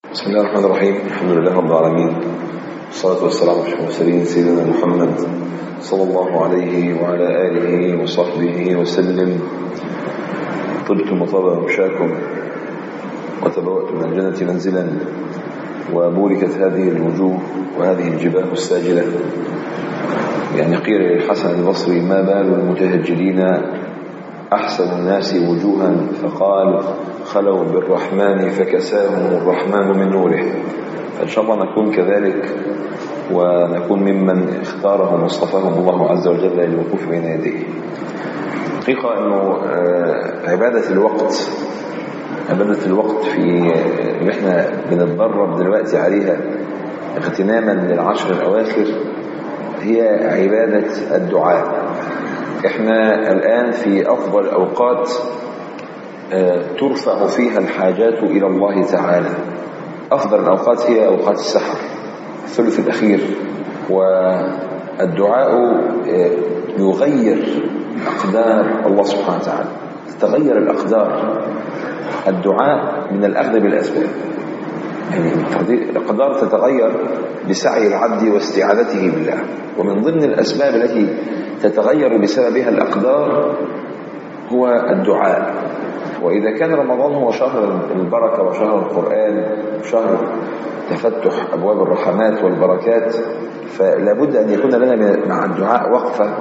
بسم الله الرحمن الرحيم الحمد لله رب العالمين والصلاة والسلام على المرسلين سيدنا محمد صلى الله عليه وعلى آله وصحبه وسلم طبتم وطاب مشاكم وتبوأتم من الجنة منزلا وبوركت هذه الوجوه وهذه الجباه الساجلة يعني قيل للحسن البصري ما بال المتهجرين أحسن الناس وجوها فقال خلوا بالرحمن فكساهم الرحمن من نوره فإن شاء الله نكون كذلك ونكون ممن اختارهم واصطفاهم الله عز وجل للوقوف بين يديه حقيقة أنه عبادة الوقت عبادة الوقت في اللي احنا بنتدرب دلوقتي عليها اغتناما للعشر الأواخر هي عبادة الدعاء احنا الآن في أفضل أوقات ترفع فيها الحاجات إلى الله تعالى أفضل الأوقات هي أوقات السحر الثلث الأخير والدعاء يغير أقدار الله سبحانه وتعالى تتغير الأقدار الدعاء من الأخذ بالأسباب يعني الأقدار تتغير بسعي العبد واستعادته بالله ومن ضمن الأسباب التي تتغير بسببها الأقدار هو الدعاء وإذا كان رمضان هو شهر البركة وشهر القرآن وشهر تفتح أبواب الرحمات والبركات فلا بد أن يكون لنا مع الدعاء وقفة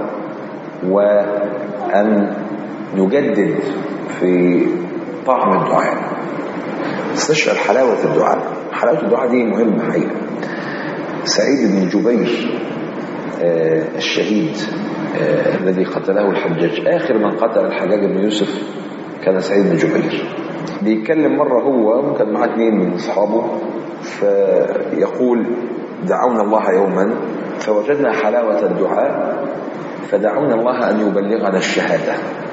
وأن نجدد في طعم الدعاء استشعر حلاوة الدعاء حلاوة الدعاء دي مهمة حقيقة سعيد بن جبير آه الشهيد آه الذي قتله الحجاج آخر من قتل الحجاج بن يوسف كان سعيد بن جبير بيتكلم مرة هو وكان معاه اثنين من أصحابه فيقول دعونا الله يوما فوجدنا حلاوة الدعاء فدعونا الله أن يبلغنا الشهادة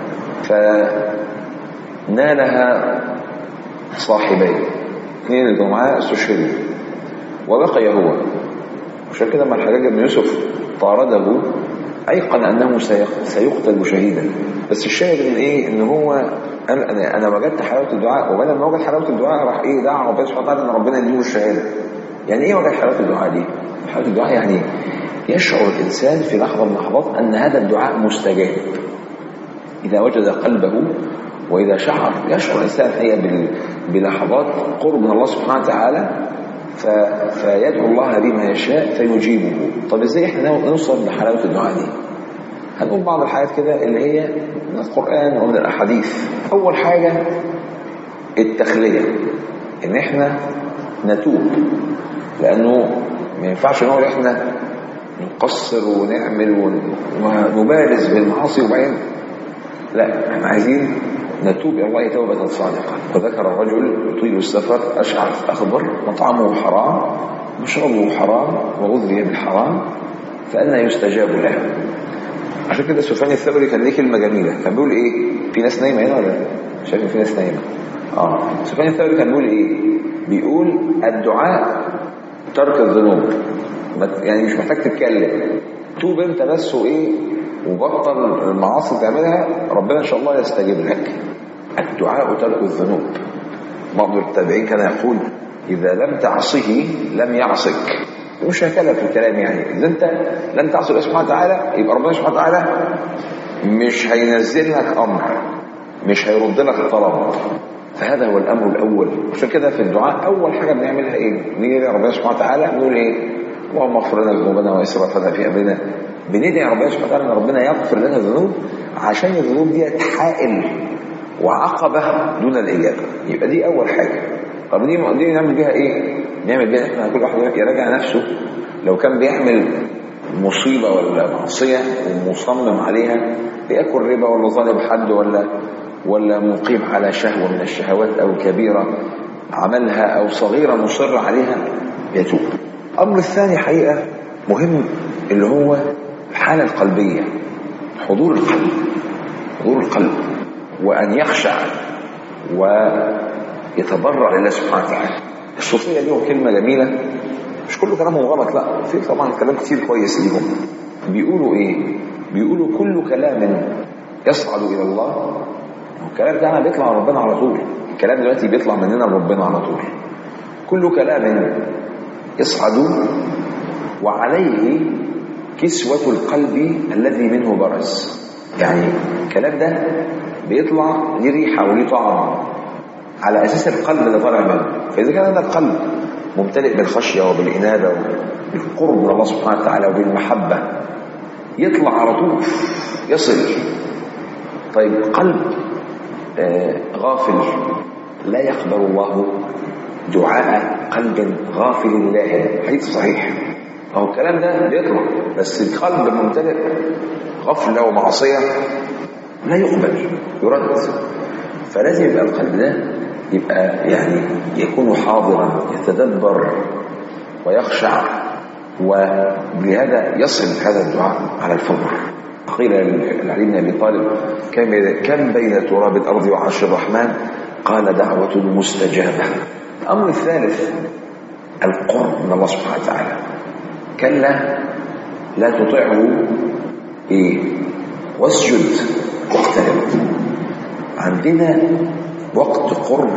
فنالها صاحبين اثنين اللي معاه استشهدوا وبقي هو عشان كده لما الحجاج بن يوسف طارده ايقن انه سيقتل شهيدا بس الشاهد من ايه ان هو قال انا انا وجدت حلاوه الدعاء وبدل ما وجد حلاوه الدعاء راح ايه دعا ربنا سبحانه وتعالى ان ربنا يديله الشهاده يعني ايه وجد حلاوه الدعاء دي حلاوه الدعاء يعني يشعر الانسان في لحظه من اللحظات ان هذا الدعاء مستجاب اذا وجد قلبه واذا شعر يشعر الانسان هي بلحظات قرب من الله سبحانه وتعالى فيدعو الله بما يشاء فيجيبه طب ازاي احنا نوصل لحلاوه الدعاء دي هنقول بعض الحاجات كده اللي هي من القران ومن الاحاديث اول حاجه التخليه ان احنا نتوب لانه ما ينفعش نقول احنا نقصر ونعمل ونبارز بالمعاصي وبعدين لا احنا عايزين نتوب الى الله توبه صادقه وذكر رجل يطيل السفر اشعث اخضر مطعمه حرام مشربه حرام وغذي بالحرام فأنا يستجاب له عشان كده سفيان الثوري كان ليه كلمه جميله كان بيقول ايه في ناس نايمه هنا ولا شايف في ناس نايمه اه سفيان الثوري كان بيقول ايه بيقول الدعاء ترك الذنوب يعني مش محتاج تتكلم توب انت بس وايه وبطل المعاصي تعملها ربنا ان شاء الله يستجيب لك الدعاء ترك الذنوب بعض التابعين كان يقول اذا لم تعصه لم يعصك مش هكلم في الكلام يعني اذا انت لن تعصي الله سبحانه وتعالى يبقى ربنا سبحانه وتعالى مش هينزل لك امر مش هيرد لك طلب فهذا هو الامر الاول عشان كده في الدعاء اول حاجه بنعملها ايه نيجي ربنا سبحانه وتعالى نقول ايه اللهم اغفر لنا ذنوبنا واسرافنا في امرنا بندعي ربنا سبحانه وتعالى ان ربنا يغفر لنا الذنوب عشان الذنوب دي حائل وعقبه دون الاجابه يبقى دي اول حاجه طب دي دي نعمل بيها ايه نعمل بيها احنا كل واحد يراجع نفسه لو كان بيعمل مصيبه ولا معصيه ومصمم عليها بياكل ربا ولا ظالم حد ولا ولا مقيم على شهوه من الشهوات او كبيره عملها او صغيره مصر عليها يتوب الامر الثاني حقيقه مهم اللي هو الحاله القلبيه حضور القلب حضور القلب وان يخشع ويتضرع لله سبحانه وتعالى الصوفيه ليهم كلمه جميله مش كل كلامهم غلط لا في طبعا كلام كتير كويس ليهم بيقولوا ايه بيقولوا كل كلام يصعد الى الله الكلام ده بيطلع من ربنا على طول الكلام دلوقتي بيطلع مننا لربنا على طول كل كلام يصعد وعليه كسوة القلب الذي منه برز يعني الكلام ده بيطلع ليه ريحة وليه طعم على أساس القلب اللي طالع منه فإذا كان هذا القلب ممتلئ بالخشية وبالإنابة وبالقرب من الله سبحانه وتعالى وبالمحبة يطلع على طول يصل طيب قلب آه غافل لا يقبل الله دعاء قلب غافل لاهٍ حديث صحيح اهو الكلام ده بيطلع بس القلب ممتلئ غفله ومعصيه لا يقبل يرد فلازم يبقى القلب ده يبقى يعني يكون حاضرا يتدبر ويخشع وبهذا يصل هذا الدعاء على الفور قيل لعلي بن ابي طالب كم بين تراب الارض وعرش الرحمن قال دعوه مستجابه الامر الثالث القرب من الله سبحانه وتعالى كلا لا تطعه ايه واسجد واقترب عندنا وقت قرب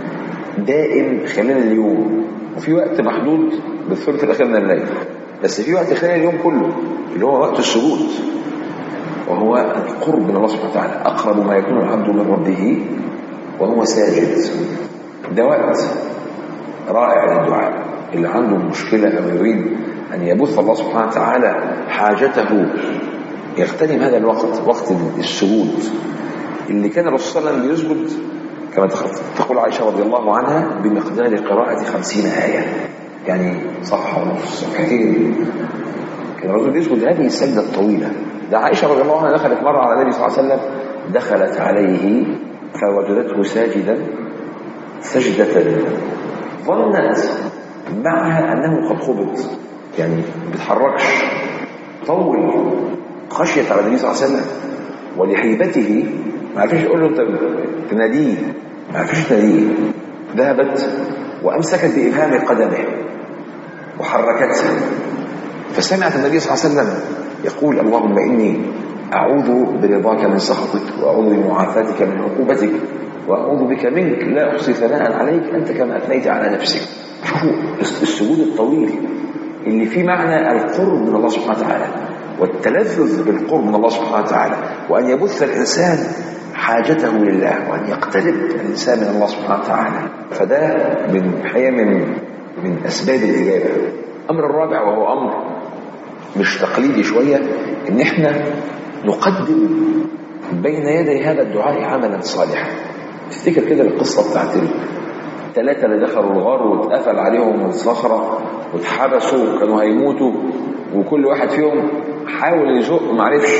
دائم خلال اليوم وفي وقت محدود بالثلث الاخير من الليل بس في وقت خلال اليوم كله اللي هو وقت السجود وهو القرب من الله سبحانه وتعالى اقرب ما يكون العبد من ربه وهو ساجد ده وقت رائع للدعاء اللي عنده مشكله او يريد ان يبث الله سبحانه وتعالى حاجته يغتنم هذا الوقت وقت السجود اللي كان الرسول صلى الله عليه وسلم بيسجد كما تقول عائشة رضي الله عنها بمقدار قراءة خمسين آية يعني صفحة ونص صفحتين كان الرسول بيسجد هذه السجدة الطويلة ده عائشة رضي الله عنها دخلت مرة على النبي صلى الله عليه وسلم دخلت عليه فوجدته ساجدا سجدة ظنت معها أنه قد خبط يعني بيتحركش طول خشيت على النبي صلى الله عليه وسلم ولهيبته ما عرفش يقول له انت تناديه ما عرفش تناديه ذهبت وامسكت بابهام قدمه وحركتها فسمعت النبي صلى الله عليه وسلم يقول اللهم اني اعوذ برضاك من سخطك واعوذ بمعافاتك من عقوبتك واعوذ بك منك لا احصي ثناء عليك انت كما اثنيت على نفسك شوفوا السجود الطويل اللي فيه معنى القرب من الله سبحانه وتعالى والتلذذ بالقرب من الله سبحانه وتعالى وأن يبث الإنسان حاجته لله وأن يقترب الإنسان من الله سبحانه وتعالى فده من حقيقة من من أسباب الإجابة الأمر الرابع وهو أمر مش تقليدي شوية إن إحنا نقدم بين يدي هذا الدعاء عملا صالحا تفتكر كده القصة بتاعت الثلاثة اللي دخلوا الغار واتقفل عليهم الصخرة واتحبسوا وكانوا هيموتوا وكل واحد فيهم حاول يزق ما عرفش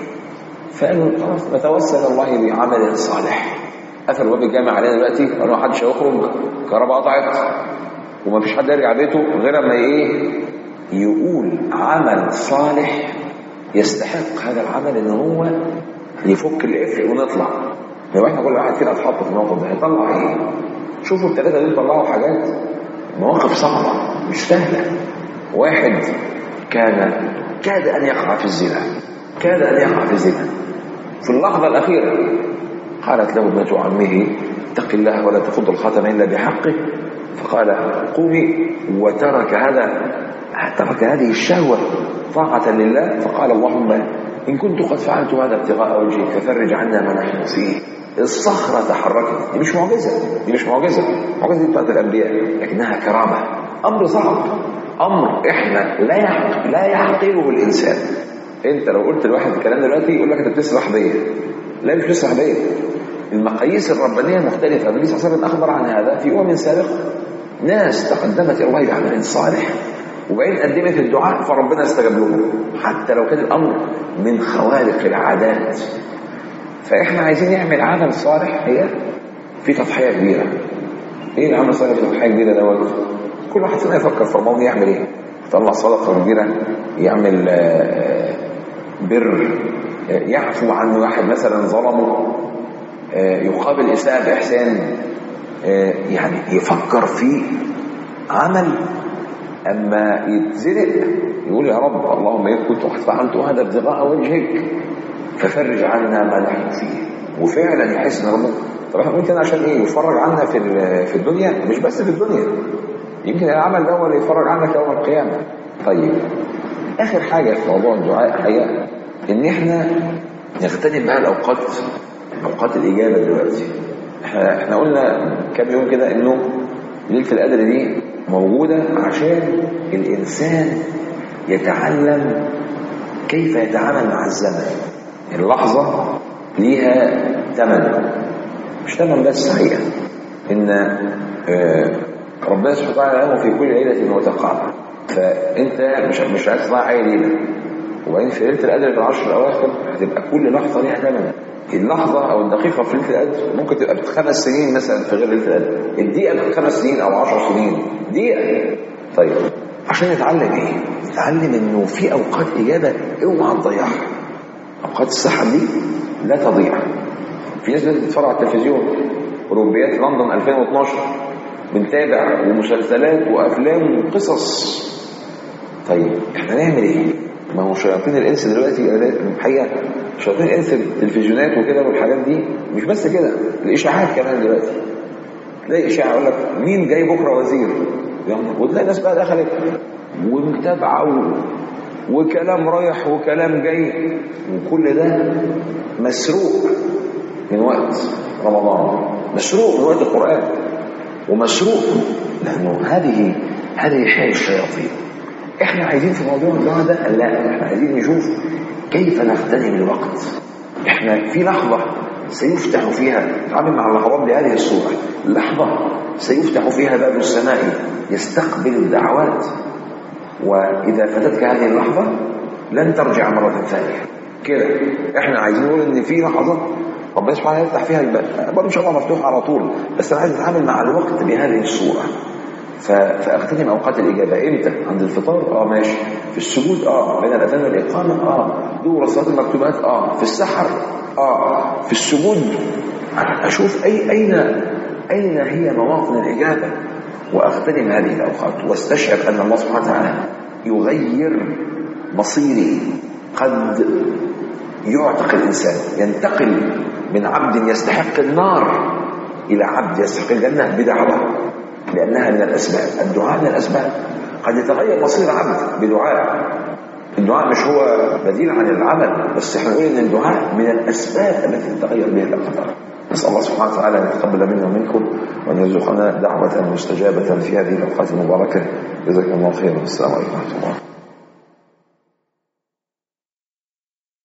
فقالوا خلاص نتوسل الله بعمل صالح قفلوا باب الجامع علينا دلوقتي قالوا ما حدش هيخرج الكهرباء قطعت وما فيش حد يرجع بيته غير اما ايه يقول عمل صالح يستحق هذا العمل ان هو يفك القفل ونطلع لو احنا كل واحد فينا اتحط في الموقف ده هيطلع ايه شوفوا الثلاثه دول طلعوا حاجات مواقف صعبه مش سهله واحد كان كاد ان يقع في الزنا كاد ان يقع في الزنا في اللحظه الاخيره قالت له ابنه عمه اتق الله ولا تفض الخاتم الا بحقه فقال قومي وترك هذا ترك هذه الشهوه طاعه لله فقال اللهم ان كنت قد فعلت هذا ابتغاء وجهك ففرج عنا ما نحن فيه الصخرة تحركت دي مش معجزة دي مش معجزة معجزة دي بتاعت الأنبياء لكنها كرامة أمر صعب أمر إحنا لا يحق لا يحقره الإنسان أنت لو قلت لواحد الكلام دلوقتي يقول لك أنت بتسرح بيا لا مش بتسرح بيا المقاييس الربانية مختلفة النبي صلى الله عليه وسلم أخبر عن هذا في أمم سابقة ناس تقدمت إلى الله بعمل صالح وبعدين قدمت الدعاء فربنا استجاب لهم حتى لو كان الأمر من خوارق العادات فاحنا عايزين نعمل عمل صالح هي في تضحيه كبيره ايه العمل الصالح في تضحيه كبيره دوت كل واحد فينا يفكر في رمضان يعمل ايه يطلع صدقه كبيره يعمل بر يعفو عن واحد مثلا ظلمه يقابل اساءه باحسان يعني يفكر في عمل اما يتزنق يقول يا رب اللهم ان كنت قد فعلت هذا ابتغاء وجهك ففرج عنا ما نحن فيه وفعلا يحس ان ربنا طب احنا ممكن عشان ايه يفرج عنا في في الدنيا مش بس في الدنيا يمكن العمل ده هو اللي يتفرج عنك يوم القيامة طيب آخر حاجة في موضوع الدعاء حقيقة إن إحنا نغتنم بقى الأوقات أوقات الإجابة دلوقتي إحنا, إحنا قلنا كام يوم كده إنه ليلة القدر دي موجودة عشان الإنسان يتعلم كيف يتعامل مع الزمن اللحظة ليها ثمن مش ثمن بس حقيقة إن آه، ربنا سبحانه وتعالى له في كل ليلة وتقع فأنت مش مش عايز تضيع أي ليلة وبعدين في ليلة القدر في العشر الأواخر هتبقى كل لحظة ليها ثمن اللحظة أو الدقيقة في ليلة القدر ممكن تبقى بخمس سنين مثلا في غير ليلة القدر الدقيقة بخمس سنين أو عشر سنين دقيقة طيب عشان نتعلم إيه؟ نتعلم إنه في أوقات إجابة اوعى تضيعها أوقات السحر دي لا تضيع في ناس لازم تتفرج على التلفزيون أولمبياد لندن 2012 بنتابع ومسلسلات وأفلام وقصص طيب احنا نعمل ايه؟ ما هو شياطين الانس دلوقتي الحقيقه شياطين الانس التلفزيونات وكده والحاجات دي مش بس كده الاشاعات كمان دلوقتي تلاقي اشاعه يقول لك مين جاي بكره وزير وتلاقي ناس بقى دخلت ومتابعه و... وكلام رايح وكلام جاي وكل ده مسروق من وقت رمضان مسروق من وقت القرآن ومسروق لأنه هذه هذه حال الشياطين احنا عايزين في موضوع الدعاء ده لا احنا عايزين نشوف كيف نغتنم الوقت احنا في لحظة سيفتح فيها نتعامل مع اللحظات بهذه الصورة لحظة سيفتح فيها باب السماء يستقبل الدعوات وإذا فاتتك هذه اللحظة لن ترجع مرة ثانية كده احنا عايزين نقول ان في لحظة ربنا سبحانه يفتح فيها الباب برضه ان شاء الله مفتوح على طول بس انا عايز اتعامل مع الوقت بهذه الصورة فاغتنم اوقات الاجابه امتى عند الفطار اه ماشي في السجود اه بين الاذان والاقامه اه دور الصلاه المكتوبات اه في السحر اه في السجود اشوف اي اين اين هي مواطن الاجابه واغتنم هذه الاوقات واستشعر ان الله سبحانه وتعالى يغير مصيري قد يعتق الانسان ينتقل من عبد يستحق النار الى عبد يستحق الجنه بدعوه لانها من الاسباب الدعاء من الاسباب قد يتغير مصير عبد بدعاء الدعاء مش هو بديل عن العمل بس احنا نقول ان الدعاء من الاسباب التي تتغير بها الاقدار نسال الله سبحانه وتعالى ان يتقبل منا ومنكم وان يرزقنا دعوه مستجابه في هذه الاوقات المباركه جزاكم الله خيرا والسلام عليكم ورحمه الله